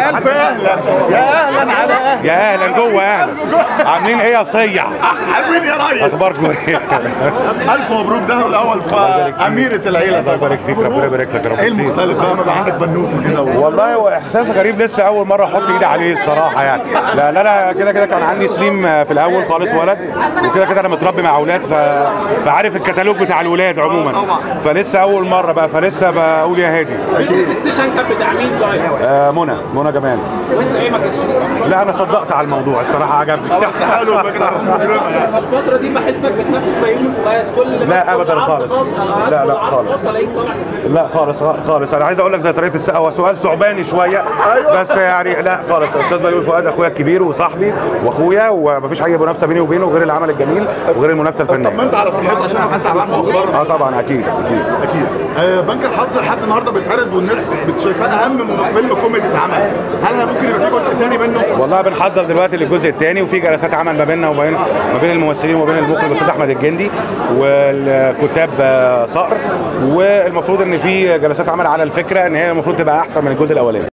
يا الف اهلا يا اهلا على اهلا يا اهلا جوه اهلا عاملين ايه يا صيع حبيبي يا ريس اخباركم ايه الف مبروك ده الاول فاميره العيله الله يبارك فيك ربنا يبارك لك يا رب ايه المختلف بقى ما بقى عندك بنوته كده والله هو احساس غريب لسه اول مره احط ايدي عليه الصراحه يعني لا لا لا كده كده كان عندي سليم في الاول خالص ولد وكده كده انا متربي مع اولاد ف... فعارف الكتالوج بتاع الولاد عموما طبعا. فلسه اول مره بقى فلسه بقول يا هادي السيشن كان بتاع مين طيب؟ آه منى منى جمال وانت ايه ما كانش لا انا صدقت على الموضوع الصراحه عجبني خلاص حلو فكره مجرمه يعني الفترة دي بحسك بتنافس بيومي فؤاد كل ما لا تدخل أبداً عرض خالص. خاص- عرض- لا، لا عرض خالص. خاص الاقيك طالع في الفيلم. لا خالص خالص انا عايز اقول لك زي طريقه السقا هو سؤال ثعباني شويه بس يعني لا خالص استاذ بيومي فؤاد اخويا الكبير وصاحبي واخويا ومفيش اي منافسه بيني وبينه غير العمل الجميل وغير المنافسه الفنيه طمنت على صحته عشان انا حاسس تعبان مؤخرا اه طبعا اكيد اكيد اكيد آه، بنك الحظ لحد النهارده بيتعرض والناس شايفاه اهم من فيلم كوميدي اتعمل هل ممكن يبقى في جزء تاني منه؟ والله بنحضر دلوقتي للجزء الثاني وفي جلسات عمل ما بيننا وبين ما بين الممثلين وما بين المخرج الاستاذ احمد الجندي والكتاب آه، صقر والمفروض ان في جلسات عمل على الفكره ان هي المفروض تبقى احسن من الجزء الاولاني